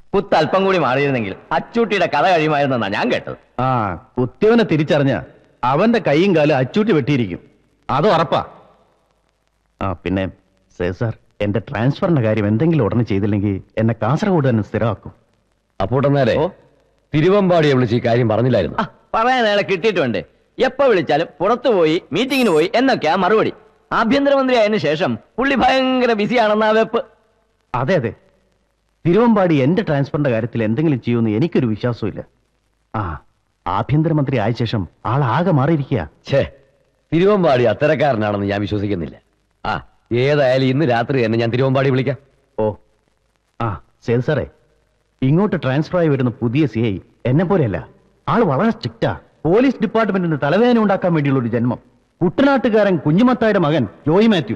കുത്ത് അല്പം കൂടി മാറിയിരുന്നെങ്കിൽ അച്ചൂട്ടിയുടെ കഥ കഴിയുമായിരുന്നെന്നാ ഞാൻ കേട്ടത് ആ കുത്തിയവനെ തിരിച്ചറിഞ്ഞ അവന്റെ കൈയും കാലും അച്ചൂട്ടി വെട്ടിയിരിക്കും അത് ഉറപ്പാ ആ പിന്നെ സർ എന്റെ ട്രാൻസ്ഫറിന്റെ കാര്യം എന്തെങ്കിലും ഉടനെ ചെയ്തില്ലെങ്കിൽ എന്നെ കാസർഗോഡ് തന്നെ സ്ഥിരമാക്കും അപ്പോട്ടെന്നാലേ തിരുവമ്പാടിയെ വിളിച്ച് ഈ കാര്യം പറഞ്ഞില്ലായിരുന്നു ആ, പറയാൻ അയാളെ കിട്ടിയിട്ടുണ്ട് എപ്പോ വിളിച്ചാലും പുറത്തു പോയി മീറ്റിങ്ങിന് പോയി എന്നൊക്കെയാ മറുപടി ആഭ്യന്തരമന്ത്രി ആയതിനു ശേഷം പുള്ളി ഭയങ്കര ബിസിയാണെന്നാ വെപ്പ് അതെ അതെ തിരുവമ്പാടി എന്റെ ട്രാൻസ്ഫറിന്റെ കാര്യത്തിൽ എന്തെങ്കിലും ചെയ്യുമെന്ന് എനിക്കൊരു വിശ്വാസമില്ല ആ ആഭ്യന്തരമന്ത്രി ആയ ശേഷം ആളാകെ മാറിയിരിക്കുക ഛേ തിരുവമ്പാടി അത്തരക്കാരനാണെന്ന് ഞാൻ വിശ്വസിക്കുന്നില്ല ആ ഏതായാലും ഇന്ന് രാത്രി തന്നെ ഞാൻ തിരുവമ്പാടി വിളിക്കാം ഓ ആ സേത് സാറേ ഇങ്ങോട്ട് ട്രാൻസ്ഫർ ആയി വരുന്ന പുതിയ സി ഐ എന്നെ പോലെയല്ല ആള് വളരെ സ്ട്രിക്റ്റാ പോലീസ് ഡിപ്പാർട്ട്മെന്റിന് തലവേദന ഉണ്ടാക്കാൻ വേണ്ടിയുള്ള ഒരു ജന്മം കുട്ടനാട്ടുകാരൻ കുഞ്ഞുമത്തായുടെ മകൻ ജോയി മാത്യു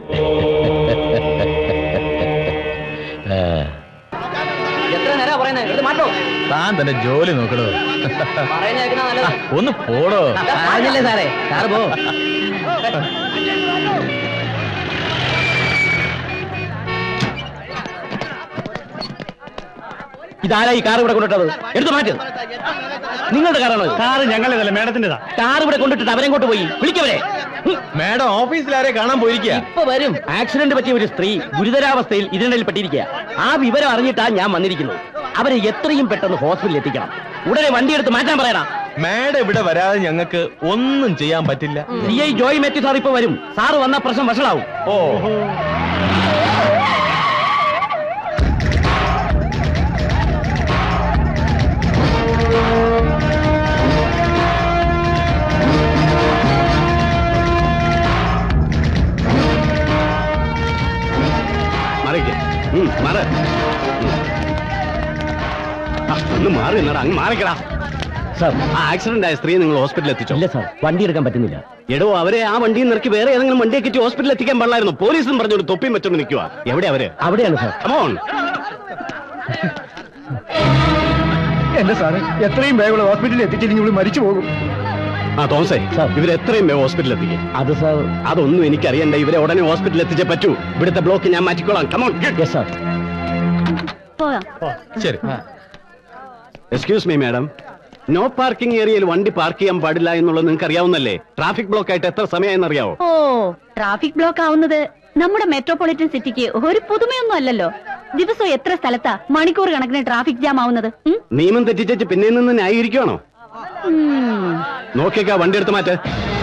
ഏ, എത്ര നേരം പറയുന്നത് ഇത് മാറ്റോ താൻ തന്നെ ജോലി നോക്കണോ പറയുന്ന നല്ലത് ഒന്ന് പോടോ പറഞ്ഞില്ലേ സാറേ സാറ് പോ ഇതാരാ ഈ കാർ ഇവിടെ കൊണ്ടിട്ടത് എടുത്തു മാറ്റ് നിങ്ങളുടെ കാറാണോ കാറ് ഞങ്ങളതല്ല മേഡത്തിന്റെതാ കാർ ഇവിടെ കൊണ്ടിട്ട് അവരെ കൊണ്ട് പോയി വിളിക്കവരെ മേഡം ഓഫീസിലാരെ കാണാൻ പോയിരിക്കുക ഇപ്പൊ വരും ആക്സിഡന്റ് പറ്റിയ ഒരു സ്ത്രീ ഗുരുതരാവസ്ഥയിൽ ഇതിനിടയിൽ പെട്ടിരിക്കുക ആ വിവരം അറിഞ്ഞിട്ടാ ഞാൻ വന്നിരിക്കുന്നത് അവരെ എത്രയും പെട്ടെന്ന് ഹോസ്പിറ്റലിൽ എത്തിക്കണം ഉടനെ വണ്ടി എടുത്ത് മാറ്റാൻ പറയണം മേഡം ഇവിടെ വരാതെ ഞങ്ങൾക്ക് ഒന്നും ചെയ്യാൻ പറ്റില്ല C I Joy Mathew sir ഇപ്പൊ വരും സാറ് വന്ന പ്രശ്നം വഷളാവും ഓ മാറിക്കേ മാറ ഒന്ന് മാറി എന്നടാ അങ്ങ് മാറിക്കടാ സാർ ആ ആക്സിഡന്റ് ആയ സ്ത്രീ നിങ്ങൾ ഹോസ്പിറ്റലിൽ എത്തിച്ചോ ഇല്ല സാർ വണ്ടി എടുക്കാൻ പറ്റുന്നില്ല എടോ അവരെ ആ വണ്ടിയിൽ നിറക്കി വേറെ ഏതെങ്കിലും വണ്ടിയെ കയറ്റി ഹോസ്പിറ്റലിൽ എത്തിക്കാൻ പാടില്ലായിരുന്നു പോലീസും പറഞ്ഞൊരു തൊപ്പിയും വെച്ചോണ്ട് നിൽക്കുക എവിടെ അവര് അവിടെയാണ് സാർ കമോൺ എന്റെ സാറ് എത്രയും വേഗം ഹോസ്പിറ്റലിൽ എത്തിച്ചില്ലെങ്കിൽ ഇവിടെ മരിച്ചു പോകും ആ തോമസേ ഇവരെ എത്രയും വേഗം ഹോസ്പിറ്റലിൽ എത്തിക്കും അത് സാർ അതൊന്നും എനിക്കറിയണ്ട ഇവരെ ഉടനെ ഹോസ്പിറ്റലിൽ എത്തിച്ചേ പറ്റൂ ഇവിടുത്തെ ബ്ലോക്ക് ഞാൻ മാറ്റിക്കോളാം കമോൺ സാർ പോകാം ശരി excuse me madam no parking ഏരിയയിൽ വണ്ടി പാർക്ക് ചെയ്യാൻ പാടില്ല എന്നുള്ളത് നിങ്ങൾക്ക് അറിയാവുന്നല്ലേ ട്രാഫിക് ബ്ലോക്ക് ആയിട്ട് എത്ര സമയമായെന്ന് അറിയാവോ ഓ ട്രാഫിക് ബ്ലോക്ക് ആവുന്നത് നമ്മുടെ മെട്രോപൊളിറ്റൻ സിറ്റിക്ക് ഒരു പുതുമയൊന്നും അല്ലല്ലോ ദിവസവും എത്ര സ്ഥലത്താ മണിക്കൂർ കണക്കിന് ട്രാഫിക് ജാം ആവുന്നത് ഉം? നിയമം തെറ്റിച്ചു പിന്നെ നിന്ന് ന്യായീകരിക്കുവാണോ ഉം. നോക്കിയേക്കാ വണ്ടി എടുത്ത് മാറ്റ്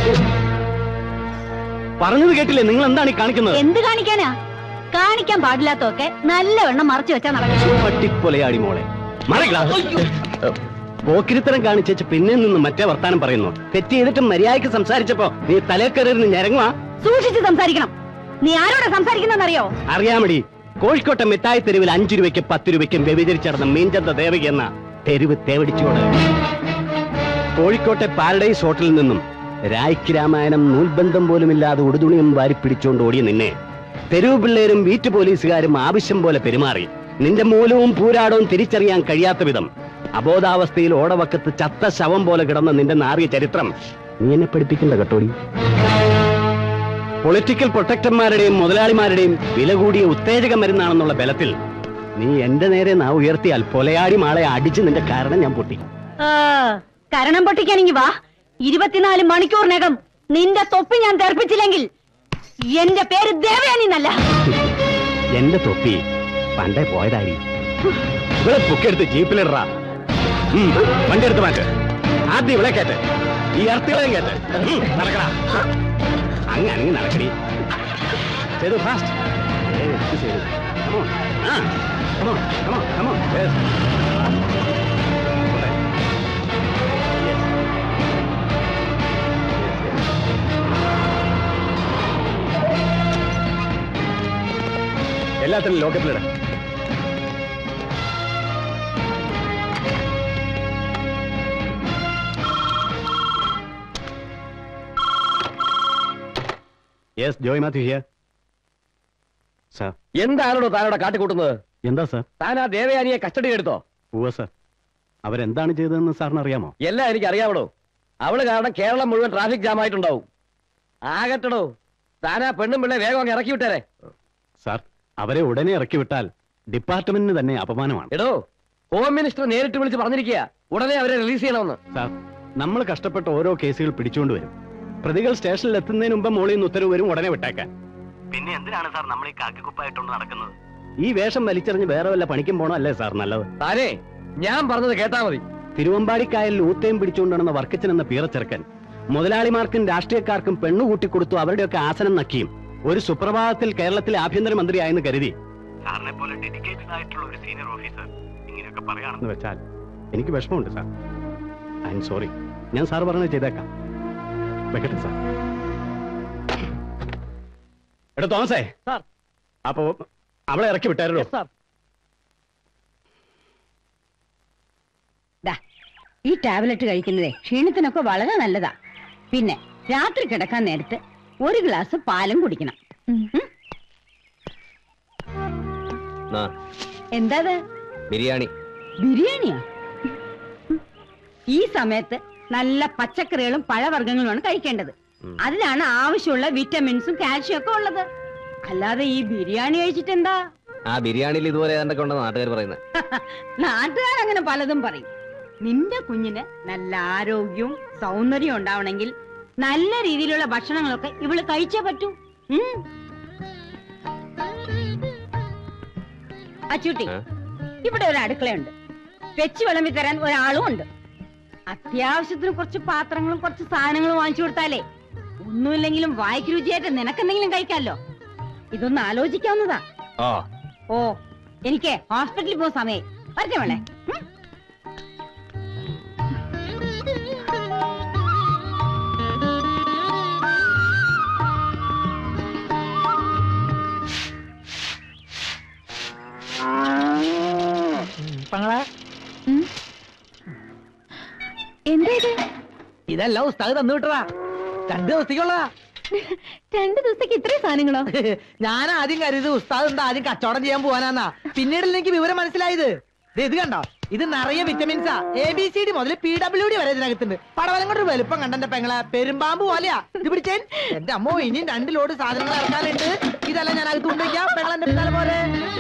പറഞ്ഞത് കേട്ടില്ലേ നിങ്ങൾ എന്താണ് ഈ കാണിക്കുന്നത് എന്ത് കാണിക്കാനാ കാണിക്കാൻ പാടില്ലാത്തൊക്കെ നല്ലവണ്ണം മറച്ചു വെച്ചാ നടക്കും പട്ടിപ്പൊലയാടി മോളെ മറികളാ പോക്കിരിത്തരം കാണിച്ചേച്ച് പിന്നെ നിന്ന് മറ്റേ വർത്താനം പറയുന്നു തെറ്റ് ചെയ്തിട്ട് മര്യാദയ്ക്ക് സംസാരിച്ചപ്പോ നീ തലേക്കറിയിരുന്ന് ഞരങ്ങുവാ സൂക്ഷിച്ച് സംസാരിക്കണം നീ ആരോടാ സംസാരിക്കുന്നറിയോ അറിയാമടി കോഴിക്കോട്ടെ മിഠായി തെരുവിൽ അഞ്ചു രൂപയ്ക്ക് പത്ത് രൂപയ്ക്കും വ്യഭിചരിച്ചടന്ന മീൻചന്ത ദേവകി എന്ന തെരുവ് തേവടിച്ചോട് കോഴിക്കോട്ടെ പാരഡൈസ് ഹോട്ടലിൽ നിന്നും രായ്ക്ക് രാമായണം നൂൽബന്ധം പോലുമില്ലാതെ ഉടുതുണിയും വാരി പിടിച്ചുകൊണ്ട് ഓടിയ നിന്നെ തെരുവ് പിള്ളേരും വീട്ടു പോലീസുകാരും ആവശ്യം പോലെ പെരുമാറി നിന്റെ മൂലവും പൂരാടവും തിരിച്ചറിയാൻ കഴിയാത്ത വിധം അബോധാവസ്ഥയിൽ ഓടവക്കത്ത് ചത്ത ശവം പോലെ കിടന്ന നിന്റെ നാറിയ ചരിത്രം നീ എന്നെ പഠിപ്പിക്കണ്ട കേട്ടോടി പൊളിറ്റിക്കൽ പ്രൊട്ടക്ടർമാരുടെയും മുതലാളിമാരുടെയും വില കൂടിയ ഉത്തേജക മരുന്നാണെന്നുള്ള ബലത്തിൽ നീ എന്റെ നേരെ നാ ഉയർത്തിയാൽ പൊലയാടി മാളെ അടിച്ച് നിന്റെ കാരണം ഞാൻ പൊട്ടി ആ, കരണം പൊട്ടിക്കാനെങ്കി വാ ഇരുപത്തിനാല് മണിക്കൂറിനകം നിന്റെ തൊപ്പി ഞാൻ തെറിപ്പിച്ചില്ലെങ്കിൽ എന്റെ പേര് ദേവയാനി എന്നല്ല എന്റെ തൊപ്പി പണ്ടേ പോയതാടി ഇവിടെ പൊക്കെടുത്ത് ജീപ്പിലിടറാ ഉം, വണ്ടി എടുത്ത് മാറ്റ് ആദ്യം ഇവിടെ കയറ്റ് ഈ അർത്ഥികളെയും കയറ്റ് ഉം, നടക്കടാ അങ്ങ് അനങ്ങി നടക്കടി ചെയ്തു ഫാസ്റ്റ് എല്ലാത്തിനും ലോക്കത്തിലിടാം yes Joy Mathew here sir എന്താണോ താനോടെ കാട്ടിക്കൂട്ടുന്നത് എന്താ സാർ താൻ ആ ദേവയാനിയെ കസ്റ്റഡി എടുത്തോ ഉവ്വ സാർ അവരെന്താണ് ചെയ്തതെന്ന് സാറിന് അറിയാമോ എല്ലാം എനിക്ക് അറിയാവടോ അവള് കാരണം കേരളം മുഴുവൻ ട്രാഫിക് ജാം ആയിട്ടുണ്ടാവും ആകട്ടടോ താൻ ആ പെണ്ണും പിള്ളെ വേഗം അങ്ങ് ഇറക്കി വിട്ടേരെ സാർ അവരെ ഉടനെ ഇറക്കി വിട്ടാൽ ഡിപ്പാർട്ട്മെന്റിന് തന്നെ അപമാനമാണ് എടോ ഹോം മിനിസ്റ്റർ നേരിട്ട് വിളിച്ച് പറഞ്ഞിരിക്കുക ഉടനെ അവരെ റിലീസ് ചെയ്യണമെന്ന് സാർ നമ്മൾ കഷ്ടപ്പെട്ട ഓരോ കേസുകൾ പിടിച്ചുകൊണ്ട് വരും പ്രതികൾ സ്റ്റേഷനിൽ എത്തുന്നതിന് മുമ്പ് മോളിൽ നിന്ന് ഉത്തരവ് വരും ഉടനെ വിട്ടേക്കാൻ പിന്നെ എന്തിനാണ് സാർ നമ്മൾ ഈ കാക്കിക്കുപ്പായിട്ടുണ്ട് നടക്കുന്നത് ഈ വേഷം വലിച്ചെറിഞ്ഞ് വേറെ വല്ല പണിക്കും പോണോ അല്ലേ സാർ നല്ലത് താനേ ഞാൻ പറഞ്ഞത് കേട്ടാ മതി തിരുവമ്പാടിക്കായലിൽ ഊത്തയും പിടിച്ചുകൊണ്ട് നടന്ന വർക്കച്ചൻ എന്ന പീറച്ചെറുക്കൻ മുതലാളിമാർക്കും രാഷ്ട്രീയക്കാർക്കും പെണ്ണു കൂട്ടിക്കൊടുത്തു അവരുടെയൊക്കെ ആസനം നക്കിയും ഒരു സുപ്രഭാതത്തിൽ കേരളത്തിലെ ആഭ്യന്തരമന്ത്രിയായെന്ന് കരുതി സാറിനെ പോലെ ഡെഡിക്കേറ്റഡ് ആയിട്ടുള്ള ഒരു സീനിയർ ഓഫീസർ ഇങ്ങനെയൊക്കെ പറയുകയാണെന്ന് വെച്ചാൽ എനിക്ക് വിഷമമുണ്ട് സാർ ഐ എം സോറി ഞാൻ സാർ പറഞ്ഞത് ചെയ്തേക്കാം വെക്കട്ടെ സാർ എടാ തോമസേ സാർ അപ്പോ അവളെ ഇറക്കി വിട്ടായിരുന്നോ സാർ ദാ, ഈ ടാബ്ലറ്റ് കഴിക്കുന്നതേ ക്ഷീണത്തിനൊക്കെ വളരെ നല്ലതാ പിന്നെ രാത്രി കിടക്കാൻ നേരത്ത് ഒരു ഗ്ലാസ് പാലും കുടിക്കണം ഉം. എന്താ ഇത്? ബിരിയാണി ബിരിയാണിയാ ഉം. ഈ സമയത്ത് നല്ല പച്ചക്കറികളും പഴവർഗ്ഗങ്ങളുമാണ് കഴിക്കേണ്ടത് അതിലാണ് ആവശ്യമുള്ള വിറ്റമിൻസും കാൽഷ്യം ഒക്കെ ഉള്ളത് അല്ലാതെ ഈ ബിരിയാണി കഴിച്ചിട്ട് എന്താ ആ ബിരിയാണിയിൽ ഇതുപോലെ ഏതാണ്ടൊക്കെ ഉണ്ടെന്ന് നാട്ടുകാർ പറയുന്നത് നാട്ടുകാരങ്ങനെ പലതും പറയും നിന്റെ കുഞ്ഞിന് നല്ല ആരോഗ്യവും സൗന്ദര്യവും ഉണ്ടാവണമെങ്കിൽ നല്ല രീതിയിലുള്ള ഭക്ഷണങ്ങളൊക്കെ ഇവള് കഴിച്ചേ പറ്റൂ ഉം. അച്ചൂട്ടി ആ? ഇവിടെ ഒരു അടുക്കളയുണ്ട് വെച്ച് വിളമ്പി തരാൻ ഒരാളും ഉണ്ട് അത്യാവശ്യത്തിന് കുറച്ച് പാത്രങ്ങളും കുറച്ച് സാധനങ്ങളും വാങ്ങിച്ചു കൊടുത്താലേ ഒന്നുമില്ലെങ്കിലും വായിക്ക് രുചിയായിട്ട് നിനക്കെന്തെങ്കിലും കഴിക്കാമല്ലോ ഇതൊന്ന് ആലോചിക്കാവുന്നതാ ഓ ഓ എനിക്ക് ഹോസ്പിറ്റലിൽ പോകുന്ന സമയം വരട്ടെ വേണേ എന്താ ഇത് ഇതല്ല ഉസ്താദ് തന്നു വിട്ടതാ രണ്ടു ദിവസത്തേക്കുള്ളതാ രണ്ടു ദിവസത്തേക്ക് ഇത്രയും സാധനങ്ങളോ ഞാൻ ആദ്യം കരുത് ഉസ്താദ് എന്താ ആദ്യം കച്ചവടം ചെയ്യാൻ പോവാനാന്നാ പിന്നീട് എനിക്ക് വിവരം മനസ്സിലായത് ദേ ഇത് കണ്ടോ ഇത് നിറയെ വിറ്റമിൻസാ എ ബി സി ഡി മുതൽ പി ഡബ്ല്യു ഡി വരെ ഇതിനകത്തുണ്ട് പടവലം കൊണ്ട് വലുപ്പം കണ്ടെന്റെ പെങ്ങളെ പെരുമ്പാമ്പ് പോലെയാ ഇത് പിടിച്ചേൻ എന്റെ അമ്മോ ഇനിയും രണ്ട് ലോഡ് സാധനങ്ങൾ ഇറക്കാനുണ്ട് ഇതെല്ലാം ഞാൻ അകത്ത് കൊണ്ടുവയ്ക്കാം പെങ്ങളെന്റെ പിന്നാലെ പോലെ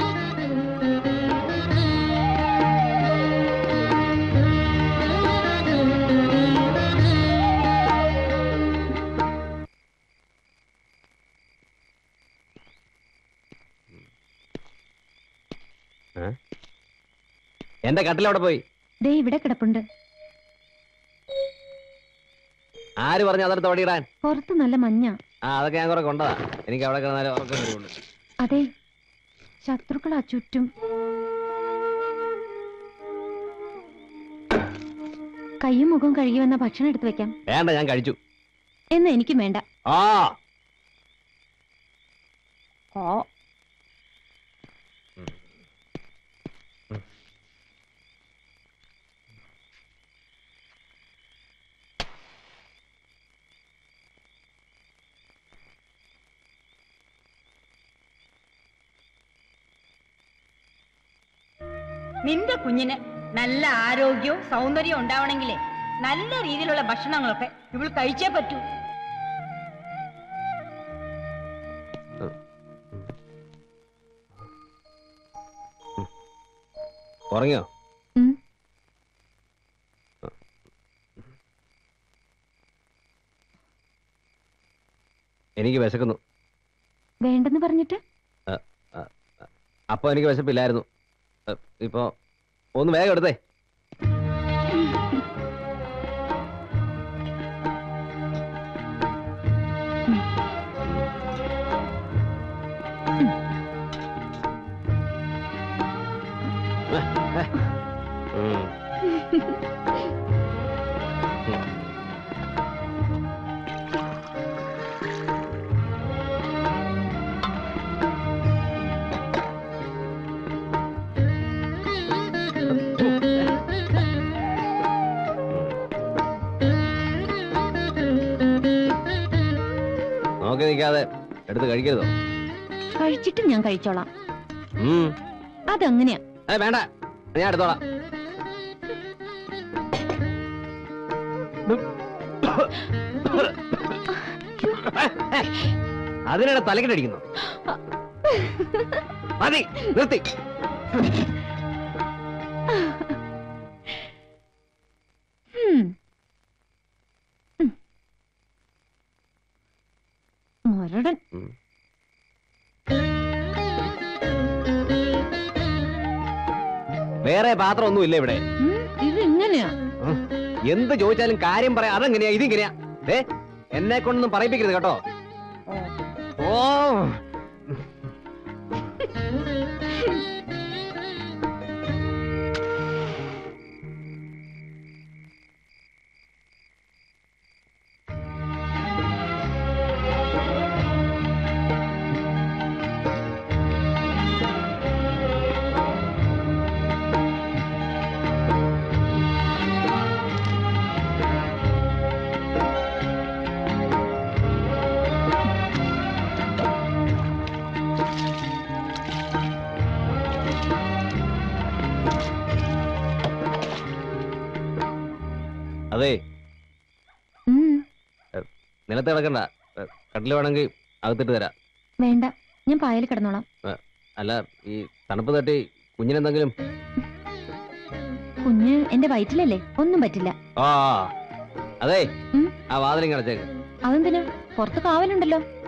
എന്റെ കട്ടിലവിടെ പോയി ദേ ഇവിടെ കിടപ്പുണ്ട് ആര് പറഞ്ഞു അതെടുത്ത് ഓടിയിടാൻ പുറത്ത് നല്ല മഞ്ഞ ആ അതൊക്കെ ഞാൻ കുറെ കൊണ്ടതാ എനിക്ക് അവിടെ കിടന്നാലും ഉറക്കം വരുള്ളൂ അതെ ശത്രുക്കളാ ചുറ്റും കയ്യും മുഖവും കഴുകി വന്ന ഭക്ഷണം എടുത്തു വെക്കാം വേണ്ട ഞാൻ കഴിച്ചു എന്ന് എനിക്കും വേണ്ട ആ ഓ നിന്റെ കുഞ്ഞിന് നല്ല ആരോഗ്യവും സൗന്ദര്യവും ഉണ്ടാവണമെങ്കിലേ നല്ല രീതിയിലുള്ള ഭക്ഷണങ്ങളൊക്കെ ഇവൾ കഴിച്ചേ പറ്റൂ ഉറങ്ങിയോ എനിക്ക് വിശക്കുന്നു വേണ്ടെന്ന് പറഞ്ഞിട്ട് അപ്പൊ എനിക്ക് വിശപ്പില്ലായിരുന്നു അ, ഇപ്പൊ ഒന്ന് വേഗം എടുത്തേ ഉം. നോക്കി നിൽക്കാതെ എടുത്ത് കഴിക്കരുതോ കഴിച്ചിട്ട് ഞാൻ കഴിച്ചോളാം ഉം. അതങ്ങനെയാ ഏ വേണ്ട ഞാൻ എടുത്തോളാം അതിനിടെ തലക്കിട്ടടിക്കുന്നു മതി നിർത്തി മൊരടൻ വേറെ പാത്രം ഒന്നും ഇല്ല ഇവിടെ ഉം, ഇത് ഇങ്ങനെയാ എന്ത് ചോദിച്ചാലും കാര്യം പറയാം അതെങ്ങനെയാ ഇതിങ്ങനെയാ ഏ എന്നെ കൊണ്ടൊന്നും പറയിപ്പിക്കരുത് കേട്ടോ ഓ അതെ ഉം, നിലത്ത് കിടക്കണ്ട ഏ, കട്ടില് വേണമെങ്കിൽ അകത്തിട്ട് തരാം വേണ്ട ഞാൻ പായൽ കിടന്നോളാം അല്ല ഈ തണുപ്പ് തട്ടി കുഞ്ഞിനെന്തെങ്കിലും കുഞ്ഞ് എന്റെ വയറ്റിലല്ലേ ഒന്നും പറ്റില്ല ആ അതെ ഉം? ആ വാതിലും കിടച്ചേക്ക് അതെന്തിനാ പുറത്ത് കാവലുണ്ടല്ലോ